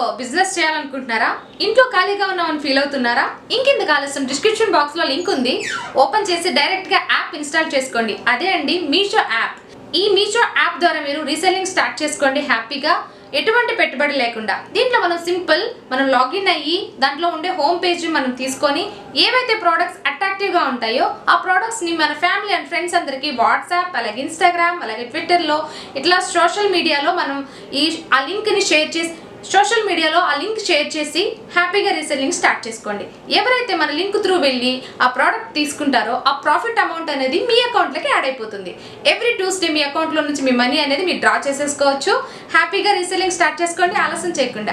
Business చేయాలనుకుంటున్నారా ఇంట్లో ఖాళీగా ఉన్నామని ఫీల్ అవుతున్నారా ఇంకెందుకు ఆలస్యం డిస్క్రిప్షన్ బాక్స్ లో లింక్ ఉంది ఓపెన్ చేసి డైరెక్ట్ గా యాప్ ఇన్స్టాల్ చేసుకోండి అదే అండి మీషో యాప్ ఈ మీషో యాప్ ద్వారా మీరు రీసెల్లింగ్ స్టార్ట్ చేసుకోండి హ్యాపీగా ఎటువంటి పెట్టుబడి లేకుండా దీంట్లో మనం సింపుల్ మనం లాగిన్ అయ్యి దాంట్లో ఉండే హోమ్ పేజ్ మనం తీసుకొని ఏవైతే ప్రోడక్ట్స్ అట్రాక్టివ్గా ఉంటాయో ఆ ప్రోడక్ట్స్ని మన ఫ్యామిలీ అండ్ ఫ్రెండ్స్ అందరికీ వాట్సాప్ అలాగే ఇన్స్టాగ్రామ్ అలాగే ట్విట్టర్లో ఇట్లా సోషల్ మీడియాలో మనం ఈ ఆ లింక్ని షేర్ చేసి సోషల్ మీడియాలో ఆ లింక్ షేర్ చేసి హ్యాపీగా రీసెల్లింగ్ స్టార్ట్ చేసుకోండి ఎవరైతే మన లింక్ త్రూ వెళ్ళి ఆ ప్రోడక్ట్ తీసుకుంటారో ఆ ప్రాఫిట్ అమౌంట్ అనేది మీ అకౌంట్లోకి యాడ్ అయిపోతుంది ఎవ్రీ ట్యూస్డే మీ అకౌంట్లో నుంచి మీ మనీ అనేది మీరు డ్రా చేసేసుకోవచ్చు హ్యాపీగా రీసెల్లింగ్ స్టార్ట్ చేసుకోండి ఆలస్యం చేయకుండా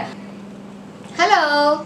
హలో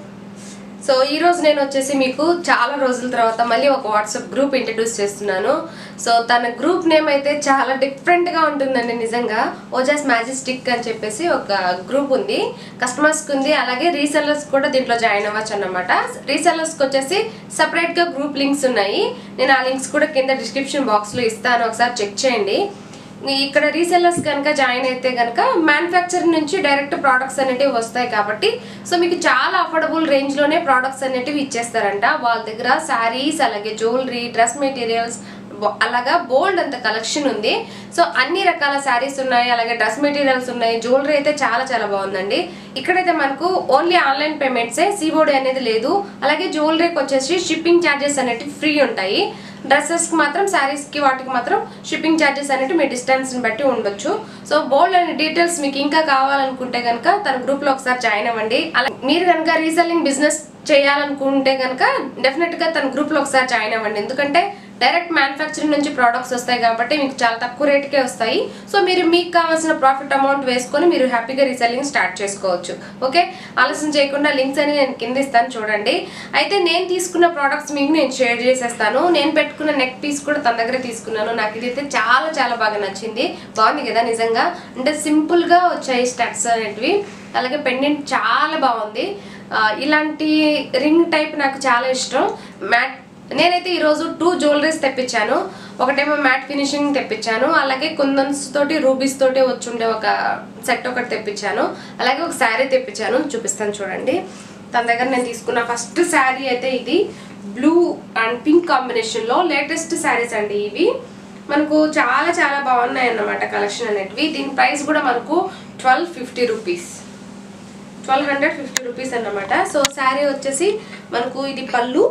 సో ఈ రోజు నేను వచ్చేసి మీకు చాలా రోజుల తర్వాత మళ్ళీ ఒక వాట్సాప్ గ్రూప్ ఇంట్రడ్యూస్ చేస్తున్నాను సో తన గ్రూప్ నేమ్ అయితే చాలా డిఫరెంట్గా ఉంటుందండి నిజంగా ఓజాస్ మ్యాజిస్టిక్ అని చెప్పేసి ఒక గ్రూప్ ఉంది కస్టమర్స్కి ఉంది అలాగే రీసెల్లర్స్ కూడా దీంట్లో జాయిన్ అవ్వచ్చు అన్నమాట రీసెల్లర్స్కి వచ్చేసి సపరేట్గా గ్రూప్ లింక్స్ ఉన్నాయి నేను ఆ లింక్స్ కూడా కింద డిస్క్రిప్షన్ బాక్స్లో ఇస్తాను ఒకసారి చెక్ చేయండి ఇక్కడ రీసెల్లర్స్ కనుక జాయిన్ అయితే కనుక మ్యానుఫ్యాక్చరింగ్ నుంచి డైరెక్ట్ ప్రోడక్ట్స్ అనేటివి వస్తాయి కాబట్టి సో మీకు చాలా అఫోర్డబుల్ రేంజ్లోనే ప్రోడక్ట్స్ అనేటివి ఇచ్చేస్తారంట వాళ్ళ దగ్గర శారీస్ అలాగే జ్యువెలరీ డ్రెస్ మెటీరియల్స్ అలాగా బోల్డ్ అంత కలెక్షన్ ఉంది సో అన్ని రకాల శారీస్ ఉన్నాయి అలాగే డ్రెస్ మెటీరియల్స్ ఉన్నాయి జ్యువెలరీ అయితే చాలా చాలా బాగుందండి ఇక్కడైతే మనకు ఓన్లీ ఆన్లైన్ పేమెంట్సే సిబోడి అనేది లేదు అలాగే జ్యువెలరీకి వచ్చేసి షిప్పింగ్ ఛార్జెస్ అనేటివి ఫ్రీ ఉంటాయి డ్రెస్సెస్కి మాత్రం శారీస్కి వాటికి మాత్రం షిప్పింగ్ ఛార్జెస్ అనేవి మీ డిస్టెన్స్ని బట్టి ఉండొచ్చు సో బోల్డ్ అనే డీటెయిల్స్ మీకు ఇంకా కావాలనుకుంటే కనుక తన గ్రూప్లో ఒకసారి జాయిన్ అవ్వండి అలా మీరు కనుక రీసెల్లింగ్ బిజినెస్ చేయాలనుకుంటే కనుక డెఫినెట్గా తన గ్రూప్లో ఒకసారి జాయిన్ అవ్వండి ఎందుకంటే డైరెక్ట్ మ్యానుఫ్యాక్చరింగ్ నుంచి ప్రోడక్ట్స్ వస్తాయి కాబట్టి మీకు చాలా తక్కువ రేట్కే వస్తాయి సో మీరు మీకు కావాల్సిన ప్రాఫిట్ అమౌంట్ వేసుకొని మీరు హ్యాపీగా రీసెల్లింగ్ స్టార్ట్ చేసుకోవచ్చు ఓకే ఆలస్యం చేయకుండా లింక్స్ అని నేను కింద ఇస్తాను చూడండి అయితే నేను తీసుకున్న ప్రోడక్ట్స్ మీకు నేను షేర్ చేసేస్తాను నేను పెట్టుకున్న నెక్ పీస్ కూడా తన దగ్గర తీసుకున్నాను నాకు ఇదైతే చాలా చాలా బాగా నచ్చింది బాగుంది కదా నిజంగా అంటే సింపుల్గా వచ్చాయి స్టడ్స్ అనేటివి అలాగే పెండెంట్ చాలా బాగుంది ఆ, ఇలాంటి రింగ్ టైప్ నాకు చాలా ఇష్టం మ్యాట్ నేనైతే ఈరోజు టూ జ్యువెలరీస్ తెప్పించాను ఒకటేమో మ్యాట్ ఫినిషింగ్ తెప్పించాను అలాగే కుందన్స్ తోటి రూబీస్ తోటి వచ్చుండే ఒక సెట్ ఒకటి తెప్పించాను అలాగే ఒక శారీ తెప్పించాను చూపిస్తాను చూడండి తన దగ్గర నేను తీసుకున్న ఫస్ట్ శారీ అయితే ఇది బ్లూ అండ్ పింక్ కాంబినేషన్లో లేటెస్ట్ శారీస్ అండి ఇవి మనకు చాలా చాలా బాగున్నాయి అన్నమాట కలెక్షన్ అనేటివి దీని ప్రైస్ కూడా మనకు twelve fifty rupees twelve hundred fifty rupees అన్నమాట సో శారీ వచ్చేసి మనకు ఇది పళ్ళు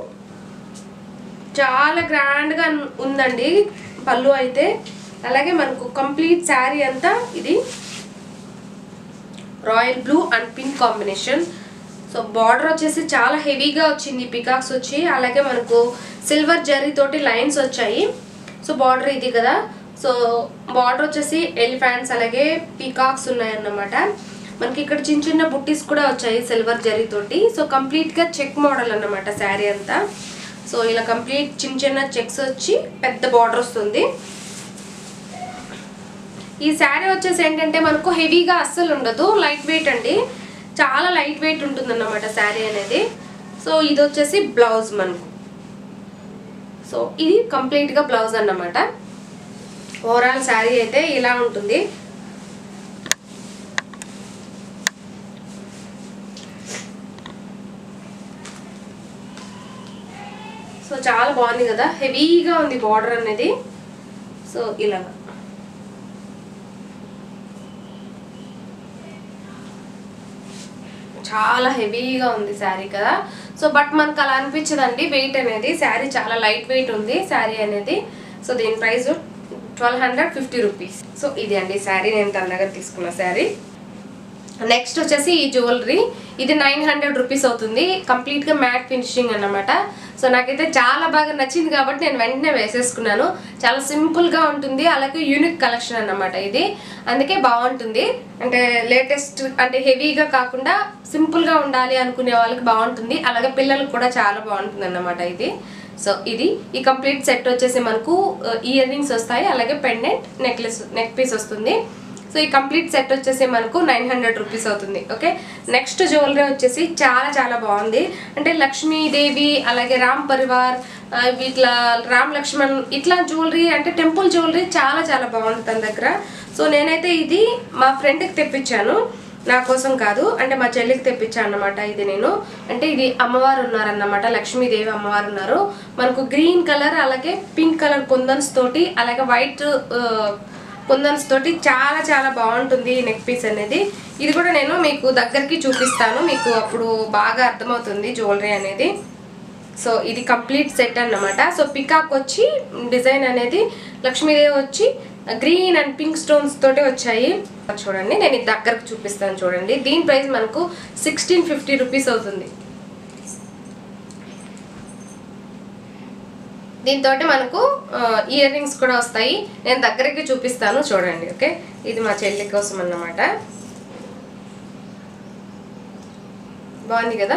చాలా గ్రాండ్గా ఉందండి పళ్ళు అయితే అలాగే మనకు కంప్లీట్ శారీ అంతా ఇది royal blue and pink combination so border వచ్చేసి చాలా హెవీగా వచ్చింది పికాక్స్ వచ్చి అలాగే మనకు సిల్వర్ జరీ తోటి లైన్స్ వచ్చాయి సో బార్డర్ ఇది కదా సో బార్డర్ వచ్చేసి ఎలిఫాంట్స్ అలాగే పీకాక్స్ ఉన్నాయన్నమాట మనకి ఇక్కడ చిన్న చిన్న బుట్టీస్ కూడా వచ్చాయి సిల్వర్ జరీ తోటి సో కంప్లీట్గా చెక్ మోడల్ అన్నమాట శారీ అంతా సో ఇలా కంప్లీట్ చిన్న చిన్న చెక్స్ వచ్చి పెద్ద బార్డర్ వస్తుంది ఈ శారీ వచ్చేసి ఏంటంటే మనకు హెవీగా అస్సలు ఉండదు లైట్ వెయిట్ అండి చాలా లైట్ వెయిట్ ఉంటుంది అన్నమాట శారీ అనేది సో ఇది వచ్చేసి బ్లౌజ్ మనకు సో ఇది కంప్లీట్గా బ్లౌజ్ అన్నమాట ఓవరాల్ శారీ అయితే ఇలా ఉంటుంది సో చాలా బాగుంది కదా హెవీగా ఉంది బార్డర్ అనేది సో ఇలాగా చాలా హెవీగా ఉంది శారీ కదా సో బట్ మనకు అలా అనిపించదండి వెయిట్ అనేది శారీ చాలా లైట్ వెయిట్ ఉంది శారీ అనేది సో దీని price twelve hundred fifty rupees so ఇది అండి శారీ నేను తన దగ్గర తీసుకున్న శారీ నెక్స్ట్ వచ్చేసి ఈ జ్యువెలరీ ఇది నైన్ హండ్రెడ్ రూపీస్ అవుతుంది కంప్లీట్గా మ్యాట్ ఫినిషింగ్ అన్నమాట సో నాకైతే చాలా బాగా నచ్చింది కాబట్టి నేను వెంటనే వేసేసుకున్నాను చాలా సింపుల్గా ఉంటుంది అలాగే యూనిక్ కలెక్షన్ అన్నమాట ఇది అందుకే బాగుంటుంది అంటే లేటెస్ట్ అంటే హెవీగా కాకుండా సింపుల్గా ఉండాలి అనుకునే వాళ్ళకి బాగుంటుంది అలాగే పిల్లలకు కూడా చాలా బాగుంటుంది అన్నమాట ఇది సో ఇది ఈ కంప్లీట్ సెట్ వచ్చేసి మనకు ఇయర్ రింగ్స్ వస్తాయి అలాగే పెండెంట్ నెక్లెస్ నెక్ పీస్ వస్తుంది సో ఈ కంప్లీట్ సెట్ వచ్చేసి మనకు నైన్ హండ్రెడ్ రూపీస్ అవుతుంది ఓకే నెక్స్ట్ జ్యువెలరీ వచ్చేసి చాలా చాలా బాగుంది అంటే లక్ష్మీదేవి అలాగే రామ్ పరివార్ ఆ, ఇట్లా రామ్ లక్ష్మణ్ ఇట్లా జ్యువెలరీ అంటే టెంపుల్ జ్యువెలరీ చాలా చాలా బాగుంది తన దగ్గర సో నేనైతే ఇది మా ఫ్రెండ్కి తెప్పించాను నా కోసం కాదు అంటే మా చెల్లికి తెప్పించాను అన్నమాట ఇది నేను అంటే ఇది అమ్మవారు ఉన్నారన్నమాట లక్ష్మీదేవి అమ్మవారు ఉన్నారు మనకు గ్రీన్ కలర్ అలాగే పింక్ కలర్ కుందన్స్ తోటి అలాగే వైట్ కుందన్స్ తోటి చాలా చాలా బాగుంటుంది ఈ నెక్ పీస్ అనేది ఇది కూడా నేను మీకు దగ్గరికి చూపిస్తాను మీకు అప్పుడు బాగా అర్థమవుతుంది జ్యువెలరీ అనేది సో ఇది కంప్లీట్ సెట్ అన్నమాట సో పికాక్ వచ్చి డిజైన్ అనేది లక్ష్మీదేవి వచ్చి గ్రీన్ అండ్ పింక్ స్టోన్స్ తోటి వచ్చాయి చూడండి నేను ఇది దగ్గరకు చూపిస్తాను చూడండి దీని ప్రైస్ మనకు సిక్స్టీన్ ఫిఫ్టీ రూపీస్ అవుతుంది దీంతో మనకు ఇయర్ రింగ్స్ కూడా వస్తాయి నేను దగ్గరికి చూపిస్తాను చూడండి ఓకే ఇది మా చెల్లి కోసం అన్నమాట బాగుంది కదా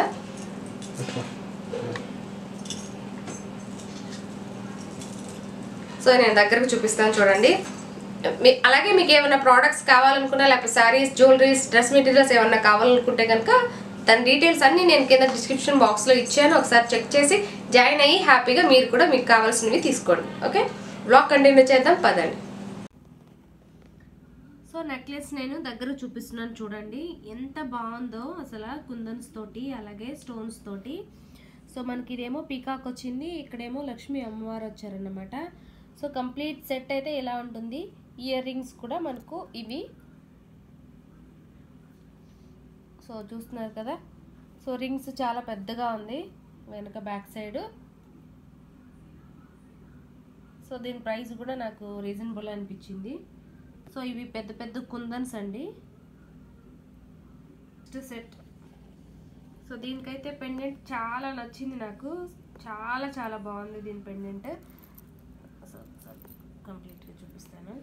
సో నేను దగ్గరకు చూపిస్తాను చూడండి మీ- అలాగే మీకు ఏమైనా ప్రోడక్ట్స్ కావాలనుకున్నా లేకపోతే శారీస్ జ్యువెలరీస్ డ్రెస్ మెటీరియల్స్ ఏమైనా కావాలనుకుంటే కనుక దాని డీటెయిల్స్ అన్ని నేను కింద డిస్క్రిప్షన్ బాక్స్లో ఇచ్చాను ఒకసారి చెక్ చేసి జాయిన్ అయ్యి హ్యాపీగా మీరు కూడా మీకు కావాల్సినవి తీసుకోండి ఓకే బ్లాగ్ కంటిన్యూ చేద్దాం పదండి సో నెక్లెస్ నేను దగ్గర చూపిస్తున్నాను చూడండి ఎంత బాగుందో అసలు కుందన్స్ తోటి అలాగే స్టోన్స్ తోటి సో మనకి ఇదేమో పీకాక్ వచ్చింది ఇక్కడేమో లక్ష్మీ అమ్మవారు వచ్చారన్నమాట సో కంప్లీట్ సెట్ అయితే ఇలా ఉంటుంది ఇయర్ రింగ్స్ కూడా మనకు ఇవి సో చూస్తున్నారు కదా సో రింగ్స్ చాలా పెద్దగా ఉంది వెనక బ్యాక్ సైడ్ సో దీని ప్రైస్ కూడా నాకు రీజనబుల్ అనిపించింది సో ఇవి పెద్ద పెద్ద కుందన్స్ అండి నెక్స్ట్ సెట్ సో దీనికైతే పెండెంట్ చాలా నచ్చింది నాకు చాలా చాలా బాగుంది దీని పెండెంట్ సో కంప్లీట్గా చూపిస్తాను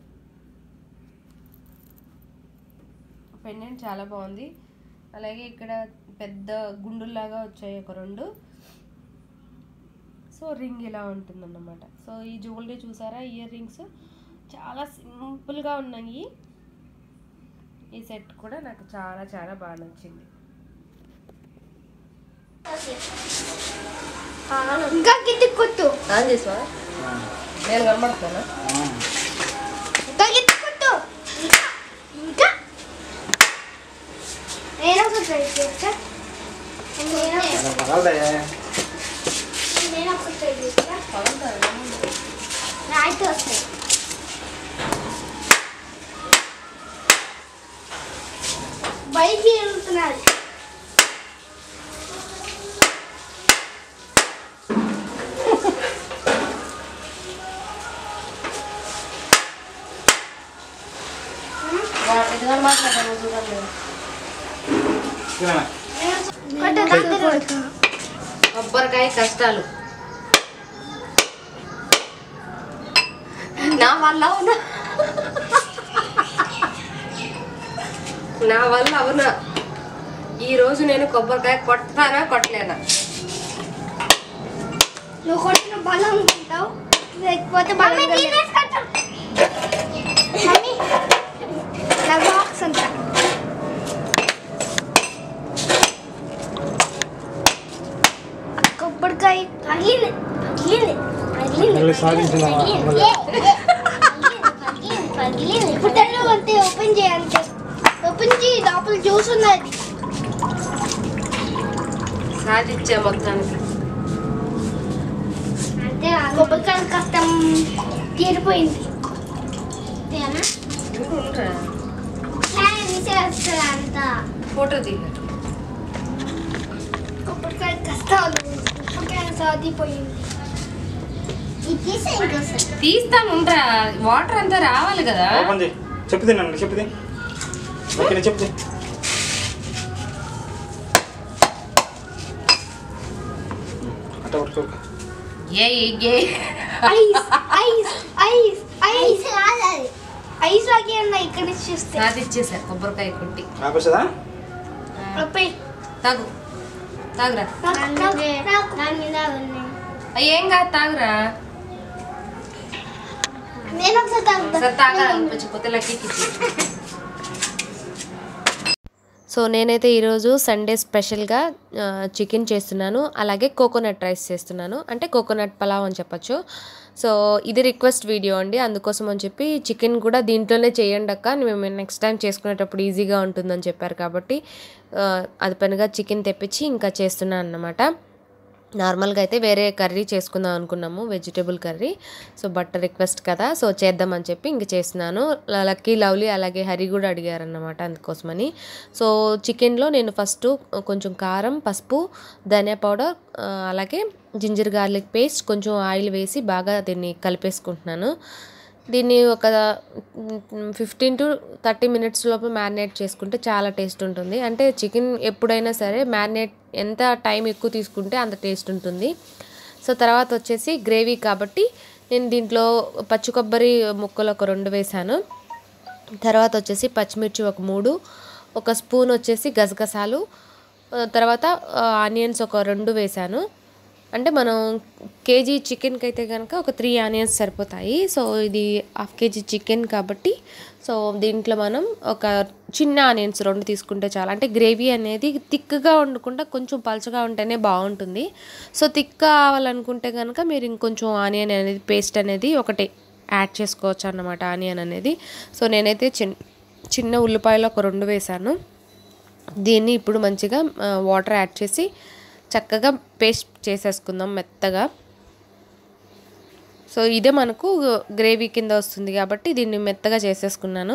పెండెంట్ చాలా బాగుంది అలాగే ఇక్కడ పెద్ద గుండుల్లాగా వచ్చాయి ఒక రెండు సో రింగ్ ఇలా ఉంటుందన్నమాట సో ఈ జ్యువెలరీ చూసారా ఇయర్ రింగ్స్ చాలా సింపుల్గా ఉన్నాయి ఈ సెట్ కూడా నాకు చాలా చాలా బాగా నచ్చింది ఇంకా గిద్ది కొట్టు ఆన్ చేసా నేను కనబడుతున్నా ఇంకా గిద్ది కొట్టు ఇంకా ఇంకా నేను ఒకసారి ట్రై చేస్తా నేను ఒకసారి- పగలదే నేను ఒకసారి ట్రై చేస్తా రాయితే వస్తాయి బయటికి వెళ్తున్నారు ఎదుగా మాట్లాడాను చూడండి తిననా కొట్టు దగ్గర కొట్టు. కొబ్బరికాయ కష్టాలు నా వల్ల అవునా నా వల్ల అవునా ఈ రోజు నేను కొబ్బరికాయ కొడతానా కొట్టలేనా నువ్వు కొట్టిన బలం అనుకుంటావు లేకపోతే బలం మమ్మీ నా బాక్స్ అంతా కొబ్బరికాయ పగిలింది పగిలింది పగిలింది మళ్ళీ సాధించిన పగిలింది. మళ్ళీ. ఏ, ఏ, పగిలింది, పగిలింది. ఇప్పుడు దాన్ని అంతే ఓపెన్ చేయాలి ఓపెన్ చేయి లోపల జ్యూస్ ఉన్నది సాధించే మొత్తానికి అంటే కొబ్బరికాయ కష్టం తీరిపోయింది అంతేనా ఉండరా? తీసేస్తారు అంతా ఫోటో దిగారు కొబ్బరికాయ కష్టాలు కొబ్బరికాయ సాధిపోయింది ఇది తీసే ఇంకోసారి తీస్తాను ఉండరా వాటర్ అంతా రావాలి కదా ఓపెన్ చేయి చెప్పు తినండి చెప్పు తి ఓకే చెప్పు తి. అట్ట పట్టుకో ఏ ఏ ఐస్ ఐస్ ఐస్ ఐస్ ఐస్ లాగే ఉన్నాయి ఇక్కడ నుంచి చూస్తే సాధించేసా కొబ్బరికాయ కొట్టి ఆపేస్తుందా అప్పై తాగు తాగురా దాని మీద ఉన్నాయి అయ్య, ఏం కాదు తాగురా నేను ఒకసారి తాగుతా ఒకసారి తాగాలనిపించకపోతే లక్కీకి ఇచ్చి సో నేనైతే ఈరోజు సండే స్పెషల్గా చికెన్ చేస్తున్నాను అలాగే కోకోనట్ రైస్ చేస్తున్నాను అంటే కోకోనట్ పలావ్ అని చెప్పొచ్చు సో ఇది రిక్వెస్ట్ వీడియో అండి అందుకోసం అని చెప్పి చికెన్ కూడా దీంట్లోనే చేయండి అక్క మేము నెక్స్ట్ టైం చేసుకునేటప్పుడు ఈజీగా ఉంటుందని చెప్పారు కాబట్టి ఆ, అది పనిగా చికెన్ తెప్పించి ఇంకా చేస్తున్నాను అన్నమాట నార్మల్గా అయితే వేరే కర్రీ చేసుకుందాం అనుకున్నాము vegetable curry so but request కదా సో చేద్దామని చెప్పి ఇంక చేస్తున్నాను ల- లక్కీ లవ్లీ అలాగే హరి కూడా అడిగారన్నమాట అందుకోసమని సో చికెన్లో నేను ఫస్ట్ కొంచెం కారం పసుపు ధనియా పౌడర్ ఆ, అలాగే జింజర్ గార్లిక్ పేస్ట్ కొంచెం ఆయిల్ వేసి బాగా దీన్ని కలిపేసుకుంటున్నాను దీన్ని ఒక ఫిఫ్టీన్ టు థర్టీ మినిట్స్ లోపు మ్యారినేట్ చేసుకుంటే చాలా టేస్ట్ ఉంటుంది అంటే చికెన్ ఎప్పుడైనా సరే మ్యారినేట్ ఎంత టైం ఎక్కువ తీసుకుంటే అంత టేస్ట్ ఉంటుంది సో తర్వాత వచ్చేసి గ్రేవీ కాబట్టి నేను దీంట్లో పచ్చి కొబ్బరి ముక్కలు ఒక రెండు వేసాను తర్వాత వచ్చేసి పచ్చిమిర్చి ఒక మూడు ఒక స్పూన్ వచ్చేసి గసగసాలు ఆ, తర్వాత ఆనియన్స్ ఒక రెండు వేసాను అంటే మనం కేజీ చికెన్కి అయితే కనుక ఒక త్రీ ఆనియన్స్ సరిపోతాయి సో ఇది హాఫ్ కేజీ చికెన్ కాబట్టి సో దీంట్లో మనం ఒక చిన్న ఆనియన్స్ రెండు తీసుకుంటే చాలు అంటే గ్రేవీ అనేది థిక్గా వండకుండా కొంచెం పలచగా ఉంటేనే బాగుంటుంది సో థిక్ కావాలనుకుంటే కనుక మీరు ఇంకొంచెం ఆనియన్ అనేది పేస్ట్ అనేది ఒకటి యాడ్ చేసుకోవచ్చు అన్నమాట ఆనియన్ అనేది సో నేనైతే చిన్న చిన్న ఉల్లిపాయలు ఒక రెండు వేసాను దీన్ని ఇప్పుడు మంచిగా ఆ, వాటర్ యాడ్ చేసి చక్కగా పేస్ట్ చేసేసుకుందాం మెత్తగా సో ఇదే మనకు గ్రేవీ కింద వస్తుంది కాబట్టి దీన్ని మెత్తగా చేసేసుకున్నాను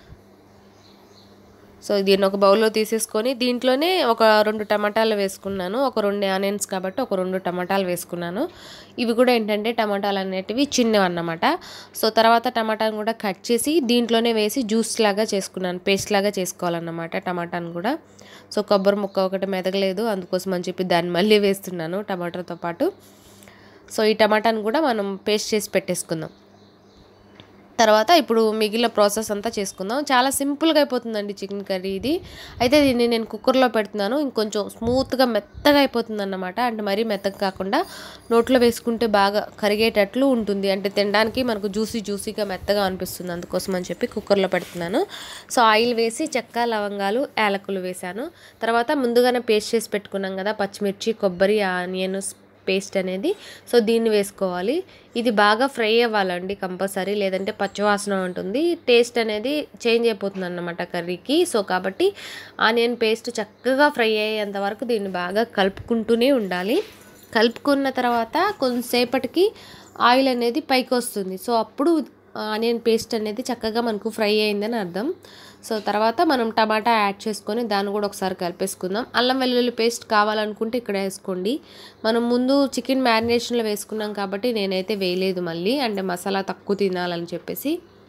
సో దీన్ని ఒక బౌల్లో తీసేసుకొని దీంట్లోనే ఒక రెండు టమాటాలు వేసుకున్నాను ఒక రెండు ఆనియన్స్ కాబట్టి ఒక రెండు టమాటాలు వేసుకున్నాను ఇవి కూడా ఏంటంటే టమాటాలు అనేటివి చిన్నవి అన్నమాట సో తర్వాత టమాటాను కూడా కట్ చేసి దీంట్లోనే వేసి జ్యూస్ లాగా చేసుకున్నాను పేస్ట్ లాగా చేసుకోవాలన్నమాట టమాటాను కూడా సో కొబ్బరి ముక్క ఒకటి మెదగలేదు అందుకోసం అని చెప్పి దాన్ని మళ్ళీ వేస్తున్నాను టమాటాతో పాటు సో ఈ టమాటాను కూడా మనం పేస్ట్ చేసి పెట్టేసుకుందాం తర్వాత ఇప్పుడు మిగిలిన ప్రాసెస్ అంతా చేసుకుందాం చాలా సింపుల్గా అయిపోతుందండి చికెన్ కర్రీ ఇది అయితే దీన్ని నేను కుక్కర్లో పెడుతున్నాను ఇంకొంచెం స్మూత్గా మెత్తగా అయిపోతుంది అన్నమాట అంటే మరీ మెత్తగా కాకుండా నోట్లో వేసుకుంటే బాగా కరిగేటట్లు ఉంటుంది అంటే తినడానికి మనకు జ్యూసీ జ్యూసీగా మెత్తగా అనిపిస్తుంది అందుకోసం అని చెప్పి కుక్కర్లో పెడుతున్నాను సో ఆయిల్ వేసి చెక్క లవంగాలు యాలకులు వేశాను తర్వాత ముందుగానే పేస్ట్ చేసి పెట్టుకున్నాం కదా పచ్చిమిర్చి కొబ్బరి ఆనియన్ పేస్ట్ అనేది సో దీన్ని వేసుకోవాలి ఇది బాగా ఫ్రై అవ్వాలండి కంపల్సరీ లేదంటే పచ్చివాసన ఉంటుంది టేస్ట్ అనేది చేంజ్ అయిపోతుంది అన్నమాట కర్రీకి సో కాబట్టి ఆనియన్ పేస్ట్ చక్కగా ఫ్రై అయ్యేంత వరకు దీన్ని బాగా కలుపుకుంటూనే ఉండాలి కలుపుకున్న తర్వాత కొంతసేపటికి ఆయిల్ అనేది పైకి వస్తుంది సో అప్పుడు ఆనియన్ పేస్ట్ అనేది చక్కగా మనకు ఫ్రై అయిందని అర్థం సో తర్వాత మనం టమాటా యాడ్ చేసుకొని దాన్ని కూడా ఒకసారి కలిపేసుకుందాం అల్లం వెల్లుల్లి పేస్ట్ కావాలనుకుంటే ఇక్కడ వేసుకోండి మనం ముందు చికెన్ మ్యారినేషన్లో వేసుకున్నాం కాబట్టి నేనైతే వేయలేదు మళ్ళీ అంటే మసాలా తక్కువ తినాలని చెప్పేసి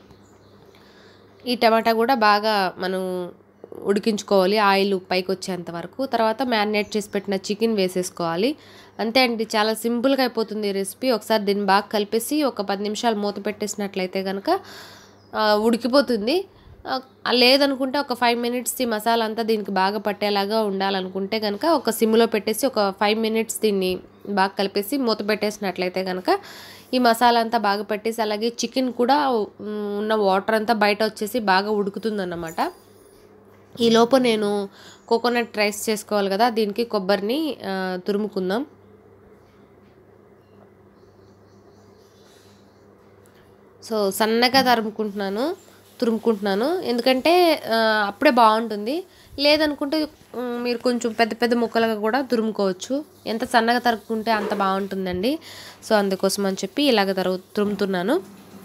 ఈ టమాటా కూడా బాగా మనం ఉడికించుకోవాలి ఆయిల్ పైకి వచ్చేంత వరకు తర్వాత మ్యారినేట్ చేసి పెట్టిన చికెన్ వేసేసుకోవాలి అంతే అండి చాలా సింపుల్గా అయిపోతుంది ఈ రెసిపీ ఒకసారి దీన్ని బాగా కలిపేసి ఒక పది నిమిషాలు మూత పెట్టేసినట్లయితే కనుక ఆ, ఉడికిపోతుంది ఆ, లేదనుకుంటే ఒక ఫైవ్ మినిట్స్ ఈ మసాలా అంతా దీనికి బాగా పట్టేలాగా ఉండాలనుకుంటే కనుక ఒక సిమ్లో పెట్టేసి ఒక ఫైవ్ మినిట్స్ దీన్ని బాగా కలిపేసి మూత పెట్టేసినట్లయితే కనుక ఈ మసాలా అంతా బాగా పెట్టేసి అలాగే చికెన్ కూడా ఉమ్, ఉన్న వాటర్ అంతా బయట వచ్చేసి బాగా ఉడుకుతుందన్నమాట ఈ లోపు నేను కోకోనట్ రైస్ చేసుకోవాలి కదా దీనికి కొబ్బరిని ఆ, తురుముకుందాం సో సన్నగా తరుముకుంటున్నాను తురుముకుంటున్నాను ఎందుకంటే ఆ, అప్పుడే బాగుంటుంది లేదనుకుంటే ఉమ్, మీరు కొంచెం పెద్ద పెద్ద ముక్కలుగా కూడా తురుముకోవచ్చు ఎంత సన్నగా తరుముకుంటే అంత బాగుంటుందండి సో అందుకోసం అని చెప్పి ఇలాగ తరు తురుముతున్నాను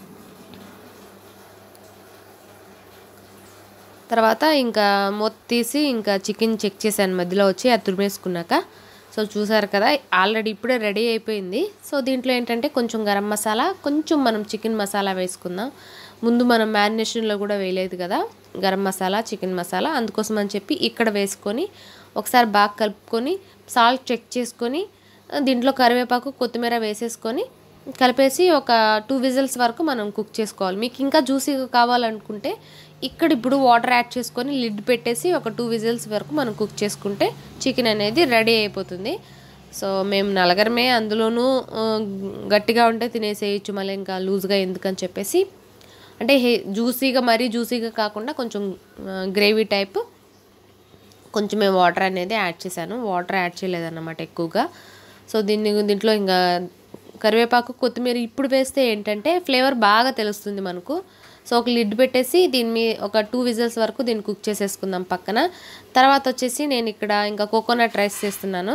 తర్వాత ఇంకా మూత తీసి ఇంకా చికెన్ చెక్ చేశాను మధ్యలో వచ్చి అది తురిమేసుకున్నాక సో చూసారు కదా ఆల్రెడీ ఇప్పుడే రెడీ అయిపోయింది సో దీంట్లో ఏంటంటే కొంచెం గరం మసాలా కొంచెం మనం చికెన్ మసాలా వేసుకుందాం ముందు మనం మ్యారినేషన్లో కూడా వేయలేదు కదా గరం మసాలా చికెన్ మసాలా అందుకోసం అని చెప్పి ఇక్కడ వేసుకొని ఒకసారి బాగా కలుపుకొని సాల్ట్ చెక్ చేసుకొని దీంట్లో కరివేపాకు కొత్తిమీర వేసేసుకొని కలిపేసి ఒక టూ విజిల్స్ వరకు మనం కుక్ చేసుకోవాలి మీకు ఇంకా జ్యూసీగా కావాలనుకుంటే ఇక్కడ ఇప్పుడు వాటర్ యాడ్ చేసుకొని లిడ్ పెట్టేసి ఒక టూ విజిల్స్ వరకు మనం కుక్ చేసుకుంటే చికెన్ అనేది రెడీ అయిపోతుంది సో మేము నలగరమే అందులోనూ ఆ, గట్టిగా ఉంటే తినేసేయచ్చు మళ్ళీ ఇంకా లూజ్గా ఎందుకని చెప్పేసి అంటే హే జ్యూసీగా మరీ జ్యూసీగా కాకుండా కొంచెం గ్రేవీ టైప్ కొంచెమే వాటర్ అనేది యాడ్ చేశాను వాటర్ యాడ్ చేయలేదన్నమాట ఎక్కువగా సో దీన్ని దీంట్లో ఇంకా కరివేపాకు కొత్తిమీర ఇప్పుడు వేస్తే ఏంటంటే ఫ్లేవర్ బాగా తెలుస్తుంది మనకు సో ఒక లిడ్ పెట్టేసి దీని మీ ఒక టూ విజిల్స్ వరకు దీన్ని కుక్ చేసేసుకుందాం పక్కన తర్వాత వచ్చేసి నేను ఇక్కడ ఇంకా కోకోనట్ రైస్ చేస్తున్నాను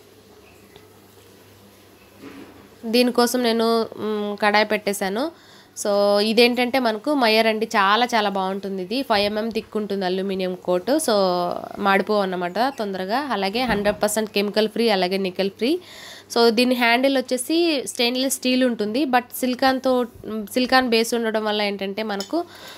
దీనికోసం నేను మ్, కడాయి పెట్టేశాను సో ఇదేంటంటే మనకు మయ్యర్ అండి చాలా చాలా బాగుంటుంది ఇది ఫైవ్ ఎంఎం థిక్ ఉంటుంది అల్యూమినియం కోట్ సో మాడిపో అన్నమాట తొందరగా అలాగే హండ్రెడ్ పర్సెంట్ కెమికల్ ఫ్రీ అలాగే నికెల్ ఫ్రీ సో దీని హ్యాండిల్ వచ్చేసి స్టెయిన్లెస్ స్టీల్ ఉంటుంది బట్ సిలికాన్తో సిలికాన్ బేస్ ఉండడం వల్ల ఏంటంటే మనకు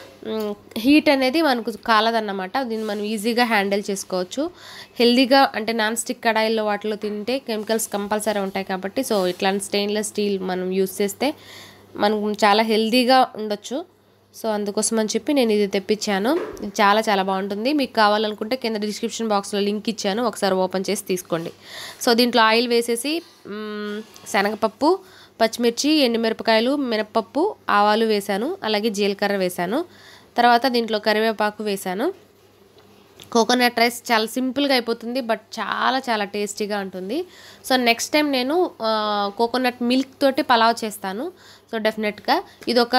హీట్ అనేది మనకు కాలదన్నమాట దీన్ని మనం ఈజీగా హ్యాండిల్ చేసుకోవచ్చు హెల్దీగా అంటే నాన్ స్టిక్ కడాయిల్లో వాటిలో తింటే కెమికల్స్ కంపల్సరీ ఉంటాయి కాబట్టి సో ఇట్లాంటి స్టెయిన్లెస్ స్టీల్ మనం యూస్ చేస్తే మనకు చాలా హెల్దీగా ఉండొచ్చు సో అందుకోసం అని చెప్పి నేను ఇది తెప్పించాను ఇది చాలా చాలా బాగుంటుంది మీకు కావాలనుకుంటే కింద డిస్క్రిప్షన్ బాక్స్లో లింక్ ఇచ్చాను ఒకసారి ఓపెన్ చేసి తీసుకోండి సో దీంట్లో ఆయిల్ వేసేసి మ్, శనగపప్పు పచ్చిమిర్చి ఎండుమిరపకాయలు మినపప్పు ఆవాలు వేశాను అలాగే జీలకర్ర వేశాను తర్వాత దీంట్లో కరివేపాకు వేశాను కోకోనట్ రైస్ చాలా సింపుల్గా అయిపోతుంది బట్ చాలా చాలా టేస్టీగా ఉంటుంది సో నెక్స్ట్ టైం నేను ఆ, కోకోనట్ మిల్క్ తోటి పలావ్ చేస్తాను సో డెఫినెట్గా ఇది ఒక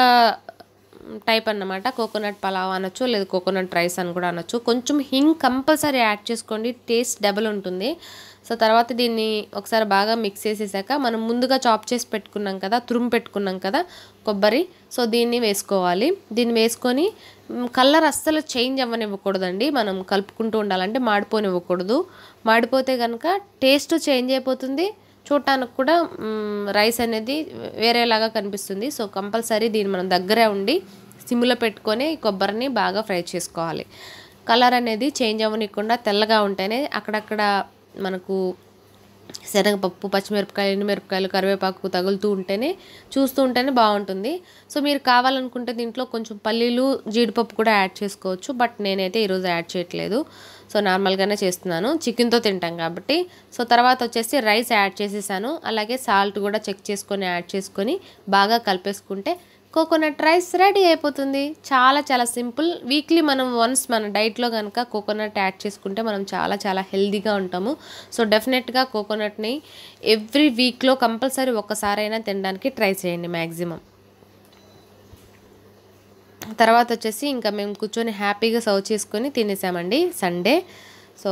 టైప్ అన్నమాట కోకోనట్ పలావ్ అనొచ్చు లేదా కోకోనట్ రైస్ అని కూడా అనొచ్చు కొంచెం హింగ్ కంపల్సరీ యాడ్ చేసుకోండి టేస్ట్ డబల్ ఉంటుంది సో తర్వాత దీన్ని ఒకసారి బాగా మిక్స్ చేసేసాక మనం ముందుగా చాప్ చేసి పెట్టుకున్నాం కదా తురుము పెట్టుకున్నాం కదా కొబ్బరి సో దీన్ని వేసుకోవాలి దీన్ని వేసుకొని కలర్ అస్సలు చేంజ్ అవ్వనివ్వకూడదండి మనం కలుపుకుంటూ ఉండాలంటే మాడిపోనివ్వకూడదు మాడిపోతే కనుక టేస్ట్ చేంజ్ అయిపోతుంది చూడటానికి కూడా మ్, రైస్ అనేది వేరేలాగా కనిపిస్తుంది సో కంపల్సరీ దీన్ని మనం దగ్గరే ఉండి సిమ్లో పెట్టుకొని ఈ కొబ్బరిని బాగా ఫ్రై చేసుకోవాలి కలర్ అనేది చేంజ్ అవ్వనివ్వకుండా తెల్లగా ఉంటేనే అక్కడక్కడ మనకు శనగపప్పు పచ్చిమిరపకాయలు ఎండుమిరపకాయలు కరివేపాకు తగులుతూ ఉంటేనే చూస్తూ ఉంటేనే బాగుంటుంది సో మీరు కావాలనుకుంటే దీంట్లో కొంచెం పల్లీలు జీడిపప్పు కూడా యాడ్ చేసుకోవచ్చు బట్ నేనైతే ఈరోజు యాడ్ చేయట్లేదు సో నార్మల్గానే చేస్తున్నాను చికెన్తో తింటాం కాబట్టి సో తర్వాత వచ్చేసి రైస్ యాడ్ చేసేసాను అలాగే సాల్ట్ కూడా చెక్ చేసుకొని యాడ్ చేసుకొని బాగా కలిపేసుకుంటే కోకోనట్ రైస్ రెడీ అయిపోతుంది చాలా చాలా సింపుల్ వీక్లీ మనం వన్స్ మన డైట్లో కనుక కోకోనట్ యాడ్ చేసుకుంటే మనం చాలా చాలా హెల్దీగా ఉంటాము సో డెఫినెట్గా కోకోనట్ని ఎవ్రీ వీక్లో కంపల్సరీ ఒక్కసారైనా తినడానికి ట్రై చేయండి మ్యాక్సిమం తర్వాత వచ్చేసి ఇంకా మేము కూర్చొని హ్యాపీగా సర్వ్ చేసుకొని తినేసామండి సండే సో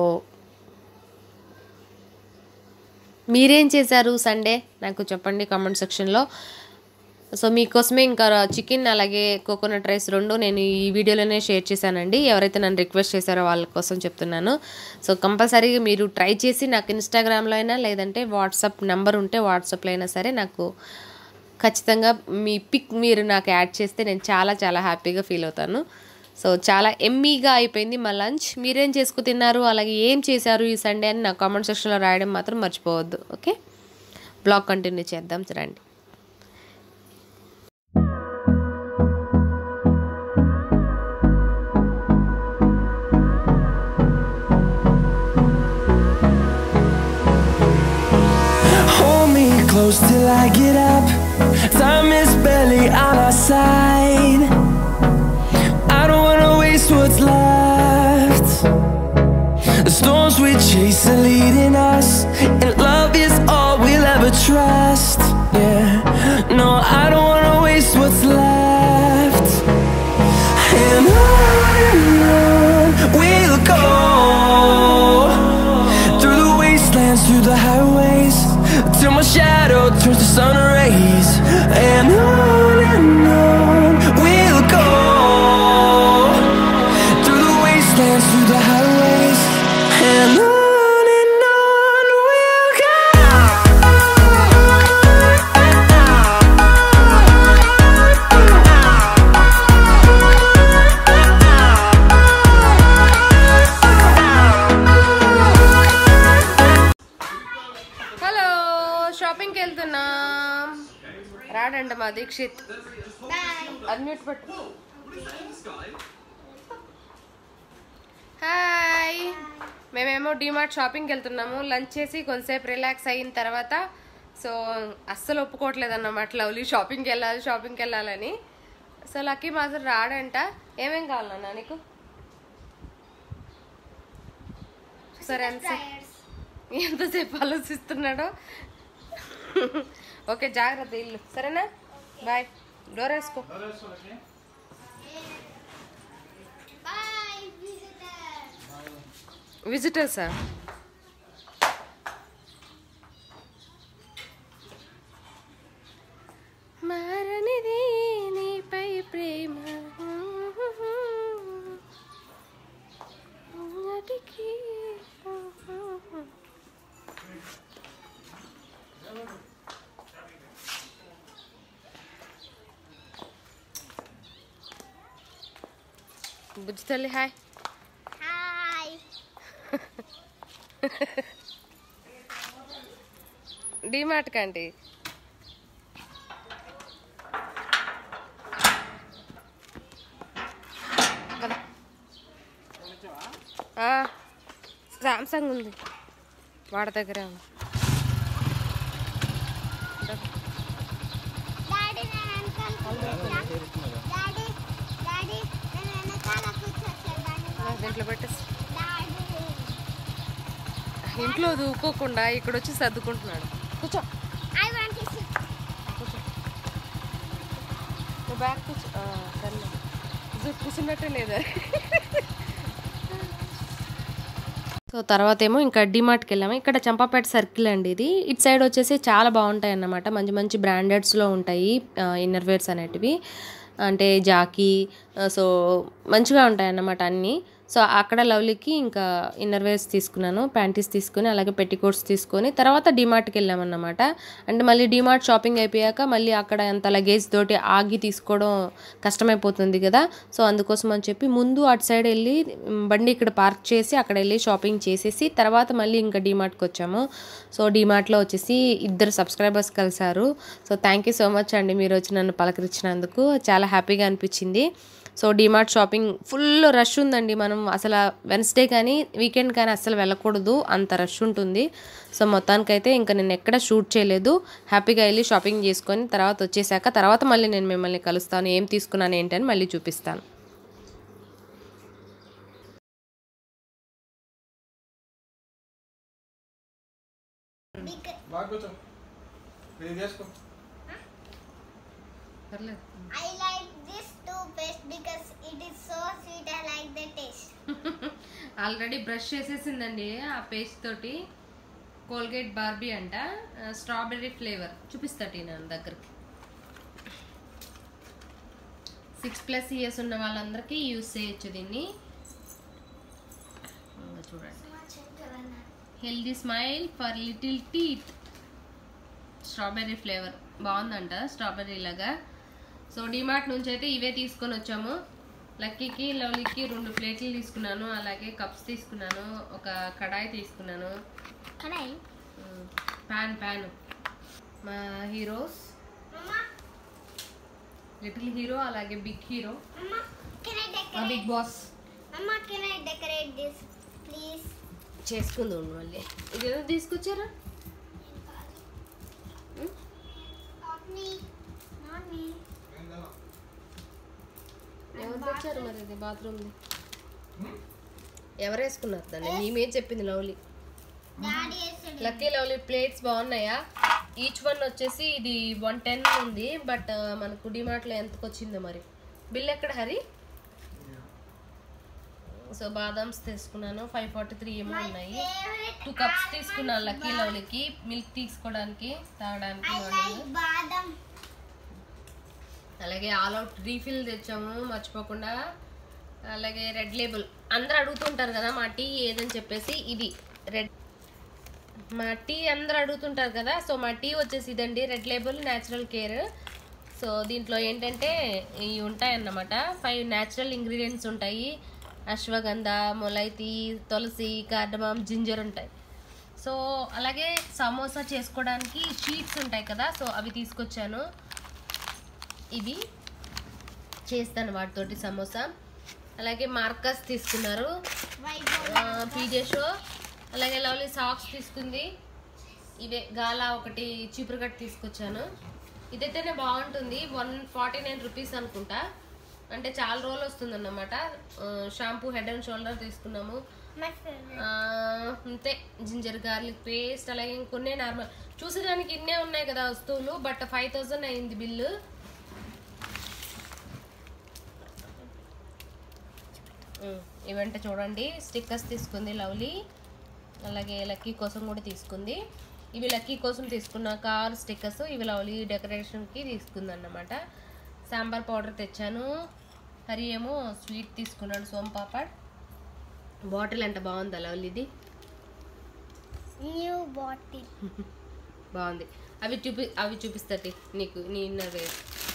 మీరేం చేశారు సండే నాకు చెప్పండి కామెంట్ సెక్షన్లో సో మీకోసమే ఇంకా చికెన్ అలాగే కోకోనట్ రైస్ రెండు నేను ఈ వీడియోలోనే షేర్ చేశానండి ఎవరైతే నన్ను రిక్వెస్ట్ చేశారో వాళ్ళ కోసం చెప్తున్నాను సో కంపల్సరీగా మీరు ట్రై చేసి నాకు ఇన్స్టాగ్రామ్లో అయినా లేదంటే వాట్సాప్ నెంబర్ ఉంటే వాట్సాప్లో అయినా సరే నాకు ఖచ్చితంగా మీ పిక్ మీరు నాకు యాడ్ చేస్తే నేను చాలా చాలా హ్యాపీగా ఫీల్ అవుతాను సో చాలా ఎమ్మీగా అయిపోయింది మా లంచ్ మీరేం చేసుకు తిన్నారు అలాగే ఏం చేశారు ఈ సండే అని నా కామెంట్ సెక్షన్లో రాయడం మాత్రం మర్చిపోవద్దు ఓకే బ్లాగ్ కంటిన్యూ చేద్దాం రండి Hold me close till I get up. Time is barely on our side. I don't wanna waste what's left. The storms we chase are leading us, and love is all we'll ever trust. Yeah, no, I don't wanna waste what's left. And on and on we'll go through the wastelands, through the highways, till my shadow turns to sun rays. And on and on we'll go through the wastelands, through the highways, and on and on we'll hello షాపింగ్కి వెళ్తున్నాం రాడంట మా Dixit unmute పట్టు hi మేమేమో డిమార్ట్ షాపింగ్కి వెళ్తున్నాము lunch చేసి కొంతసేపు relax అయిన తర్వాత సో అస్సలు ఒప్పుకోవట్లేదు అన్నమాట లవ్లీ షాపింగ్కి వెళ్ళాలి షాపింగ్కి వెళ్ళాలని సో లక్కీ మాత్రం రాడంట ఏమేం కావాలన్నా నీకు చూసారా ఎంత ఎంతసేపు ఆలోచిస్తున్నాడో ఓకే జాగ్రత్త ఇల్లు సరేనా బాయ్ డోర్ వేసుకో బాయ్ విజిటర్ విజిటర్సా మారనిది నీపై ప్రేమ నాటికి బుజ్జి తల్లి హాయ్ హాయ్ డిమార్ట్ కండి పద. ఆ, సామ్సంగ్ ఉంది వాడి దగ్గరే ఉంది డాడీ నేను వెనకాల కూర్చోచ్చా డాడీ డాడీ నేను వెనకాల కూర్చోచ్చా డాడీ ఆ, దీంట్లో పెట్టేసి డాడీ ఇంట్లో దూకోకుండా ఇక్కడ వచ్చి సర్దుకుంటున్నాడు కూర్చో ఐ వాంట్ టు సిట్ కూర్చో నువ్వు బ్యాగ్ కూర్చో ఆ, సరేలే ఇది కూర్చున్నట్టే లేదా సో తర్వాత ఏమో ఇంకా డిమార్ట్కి వెళ్ళాము ఇక్కడ చంపాపేట సర్కిల్ అండి ఇది ఇటు సైడ్ వచ్చేసి చాలా బాగుంటాయి అన్నమాట మంచి మంచి బ్రాండెడ్స్లో ఉంటాయి ఇన్నర్ వేర్స్ అనేటివి అంటే జాకీ ఆ, సో మంచిగా ఉంటాయి అన్నమాట అన్నీ సో అక్కడ లవ్లీకి ఇంకా ఇన్నర్ వేర్స్ తీసుకున్నాను ప్యాంటీస్ తీసుకుని అలాగే పెట్టికోట్స్ తీసుకొని తర్వాత డిమార్ట్కి వెళ్ళామన్నమాట అంటే మళ్ళీ డిమార్ట్ షాపింగ్ అయిపోయాక మళ్ళీ అక్కడ అంత లగేజ్ తోటి ఆగి తీసుకోవడం కష్టమైపోతుంది కదా సో అందుకోసం అని చెప్పి ముందు అటు సైడ్ వెళ్ళి మ్, బండి ఇక్కడ పార్క్ చేసి అక్కడ వెళ్ళి షాపింగ్ చేసేసి తర్వాత మళ్ళీ ఇంకా డిమార్ట్కి వచ్చాము సో డిమార్ట్లో వచ్చేసి ఇద్దరు సబ్స్క్రైబర్స్ కలిసారు so thank you so much అండి మీరు వచ్చి నన్ను పలకరించినందుకు చాలా హ్యాపీగా అనిపించింది so DMart shopping full rush ఉందండి మనం అసలు వెన్స్డే కానీ వీకెండ్ కానీ అస్సలు వెళ్ళకూడదు అంత రష్ ఉంటుంది సో మొత్తానికైతే ఇంకా నేను ఎక్కడ షూట్ చేయలేదు హ్యాపీగా వెళ్ళి షాపింగ్ చేసుకొని తర్వాత వచ్చేసాక తర్వాత మళ్ళీ నేను మిమ్మల్ని కలుస్తాను ఏం తీసుకున్నాను ఏంటని మళ్ళీ చూపిస్తాను బాగా కూర్చో ఇది చేసుకో పర్లేదు I like this toothpaste because it is so sweet. I like the taste. Already brush చేసేసిందండి ఆ పేస్ట్ తోటి కోల్గేట్ బార్బీ అంట స్ట్రాబెర్రీ ఫ్లేవర్ చూపిస్తాటి నేను దగ్గరికి సిక్స్ ప్లస్ ఇయర్స్ ఉన్న వాళ్ళందరికీ యూస్ చేయొచ్చు దీన్ని ఇంకా చూడండి healthy smile for little teeth strawberry flavour బాగుందంట స్ట్రాబెర్రీ లాగా సో డిమార్ట్ నుంచి అయితే ఇవే తీసుకొని వచ్చాము లక్కీకి లవ్లీకి రెండు ప్లేట్లు తీసుకున్నాను అలాగే కప్స్ తీసుకున్నాను ఒక కడాయి తీసుకున్నాను Can I? ప్యాన్ ప్యాన్ మా హీరోస్ Mama, లిటిల్ హీరో అలాగే big hero Mama, can I మా decorate? Big boss Mama, can I decorate this, please? చేసుకుందాం మళ్ళీ ఇదేదో తీసుకొచ్చారా Not me. Not me. ఎవరు తెచ్చారు మరి ఇది బాత్రూమ్ది ఎవరు వేసుకున్నారు దాన్ని మేమే చెప్పింది lovely Daddy yesterday. Lucky Lovely plates బాగున్నాయా ఈచ్ వన్ వచ్చేసి ఇది వన్ టెన్ ఉంది బట్ మనకు డిమార్ట్లో ఎంతకు వచ్చిందో మరి బిల్ ఎక్కడ హరి సో బాదామ్స్ తీసుకున్నాను ఫైవ్ ఫార్టీ త్రీ ఏమో ఉన్నాయి Favorite. టూ కప్స్ తీసుకున్నాను లక్కీ లవ్లీకి మిల్క్ తీసుకోవడానికి తాగడానికి I మార్నింగ్ like badam. అలాగే ఆల్ అవుట్ రీఫిల్ తెచ్చాము మర్చిపోకుండా అలాగే రెడ్ లేబుల్ అందరూ అడుగుతుంటారు కదా మా టీ ఏదని చెప్పేసి ఇది రెడ్ మా టీ అందరూ అడుగుతుంటారు కదా సో మా టీ వచ్చేసి ఇదండి Red Label natural care so దీంట్లో ఏంటంటే ఇవి ఉంటాయన్నమాట ఫైవ్ న్యాచురల్ ఇంగ్రీడియంట్స్ ఉంటాయి అశ్వగంధ మొలైతి తులసి కార్డమం జింజర్ ఉంటాయి సో అలాగే సమోసా చేసుకోవడానికి షీట్స్ ఉంటాయి కదా సో అవి తీసుకొచ్చాను ఇవి చేస్తాను వాటితోటి సమోసా అలాగే మార్కర్స్ తీసుకున్నారు పీజే షో అలాగే లవ్లీ సాక్స్ తీసుకుంది ఇవే గాలా ఒకటి చీపురు కట్ తీసుకొచ్చాను ఇదైతేనే బాగుంటుంది వన్ ఫార్టీ నైన్ రూపీస్ అనుకుంటా అంటే చాలా రోజులు వస్తుంది అన్నమాట షాంపూ హెడ్ అండ్ షోల్డర్ తీసుకున్నాము మై ఫేవరెట్ ఆ, అంతే జింజర్ గార్లిక్ పేస్ట్ అలాగే ఇంకొన్నే నార్మల్ చూసేదానికి ఇన్నే ఉన్నాయి కదా వస్తువులు బట్ ఫైవ్ థౌజండ్ అయింది బిల్లు ఉమ్, ఇవంటే చూడండి స్టిక్కర్స్ తీసుకుంది లవ్లీ అలాగే లక్కీ కోసం కూడా తీసుకుంది ఇవి లక్కీ కోసం తీసుకున్న కార్ స్టిక్కర్స్ ఇవి లవ్లీ డెకరేషన్కి తీసుకుంది అన్నమాట సాంబార్ పౌడర్ తెచ్చాను హరి ఏమో స్వీట్ తీసుకున్నాడు సోంపాపడ్ బాటిల్ ఎంత బాగుందా లవ్లీది న్యూ బాటిల్ బాగుంది అవి చూపి అవి చూపిస్తాటి నీకు నీ ఇన్నర్ వేర్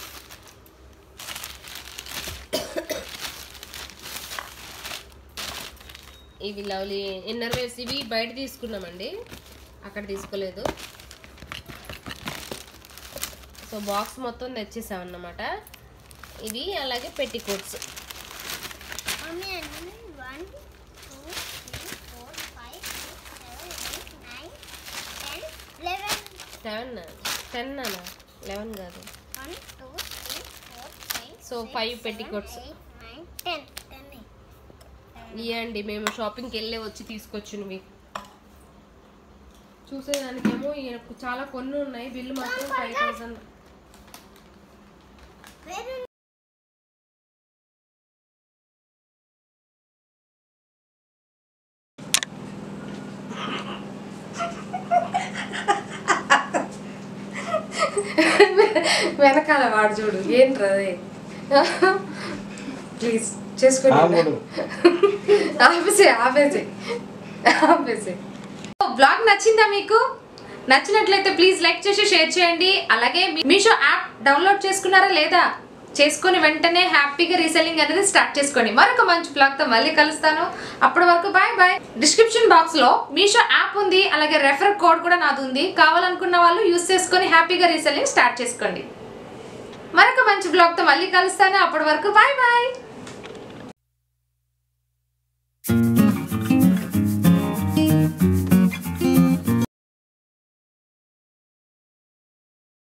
ఇవి లవ్లీ ఇన్నర్ వేర్స్ ఇవి బయట తీసుకున్నామండి అక్కడ తీసుకోలేదు సో బాక్స్ మొత్తం తెచ్చేసాం అన్నమాట ఇవి అలాగే పెట్టి కోట్స్ మమ్మీ అన్ని one two three four five six seven eight nine ten eleven seven ten అన్న లెవెన్ కాదు one two three four five So, five petticoats. Eight nine ten ten ఇవ్వండి మేము షాపింగ్కి వెళ్ళే వచ్చి తీసుకొచ్చినవి చూసేదానికేమో ఈయనకు చాలా కొన్ని ఉన్నాయి బిల్లు మాత్రం ఫైవ్ థౌసండ్ వెనకాల వాడు చూడు ఏంట్రా అది ప్లీజ్ చేసుకోండి ఆముడు. ఆపేసే ఆపేసే ఆపేసే బ్లాగ్ నచ్చిందా మీకు నచ్చినట్లయితే ప్లీజ్ లైక్ చేసి షేర్ చేయండి అలాగే మీ- మీషో యాప్ డౌన్లోడ్ చేసుకున్నారా లేదా చేసుకొని వెంటనే హ్యాపీగా రీసెల్లింగ్ అనేది స్టార్ట్ చేసుకోండి మరొక మంచి బ్లాగ్ తో మళ్ళీ కలుస్తాను అప్పటి వరకు బాయ్ బాయ్ డిస్క్రిప్షన్ బాక్స్ లో మీషో యాప్ ఉంది అలాగే రెఫర్ కోడ్ కూడా నాది ఉంది కావాలనుకున్న వాళ్ళు యూస్ చేసుకొని హ్యాపీగా రీసెల్లింగ్ స్టార్ట్ చేసుకోండి మరొక మంచి బ్లాగ్ తో మళ్ళీ కలుస్తాను అప్పటి వరకు బాయ్ బాయ్